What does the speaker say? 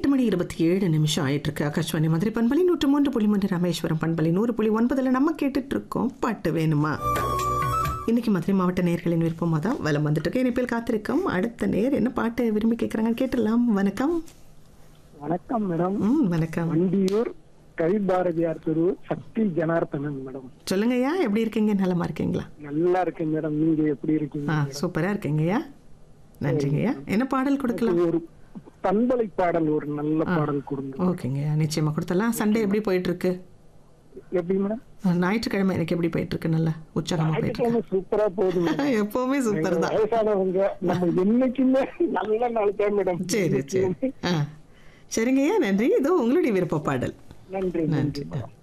எட்டு மணி இருபத்தி ஏழு நிமிஷம் ஆயிட்டு இருக்கு ஆகாஷ்வாணி மதுரை பண்பலை நூற்று மூன்று புள்ளி மூன்று ராமேஸ்வரம் பண்பலை நூறு புள்ளி ஒன்பதுல நம்ம கேட்டுட்டு இருக்கோம் பாட்டு வேணுமா இன்னைக்கு மதுரை மாவட்ட நேர்களின் விருப்பமாக தான் வலம் வந்துட்டு இருக்கு இனிப்பில் காத்திருக்கோம் அடுத்த நேர் என்ன பாட்டு விரும்பி கேட்குறாங்க கேட்டுடலாம் வணக்கம் வணக்கம் மேடம் ம் வணக்கம் வண்டியூர் கவி பாரதியார் தெரு சக்தி ஜனார்த்தனன் மேடம் சொல்லுங்கய்யா எப்படி இருக்கீங்க நலமா இருக்கீங்களா நல்லா இருக்கேன் மேடம் நீங்க எப்படி இருக்கீங்க ஆ சூப்பரா இருக்கீங்கய்யா நன்றிங்கய்யா என்ன பாடல் கொடுக்கலாம் ஒரு பண்பலை பாடல் ஒரு நல்ல பாடல் கொடுங்க ஓகேங்கய்யா நிச்சயமா கொடுத்துடலாம் சண்டே எப்படி போயிட்டு இருக்கு எப்படி மேடம் ஆ, ஞாயிற்றுக்கிழமை எனக்கு எப்படி போயிட்டு இருக்கு நல்லா உற்சாகமா போயிட்டு இருக்கு ஞாயிற்றுக்கிழமை சூப்பரா போகுது மேடம் எப்பவுமே சூப்பர் தான் வயசானவங்க நம்ம என்னைக்குமே நல்ல நாள் தான் மேடம் சரி சரி ஆ சரிங்கய்யா நன்றி இதோ உங்களுடைய விருப்ப பாடல் நன்றி நன்றி நன்றி மேடம்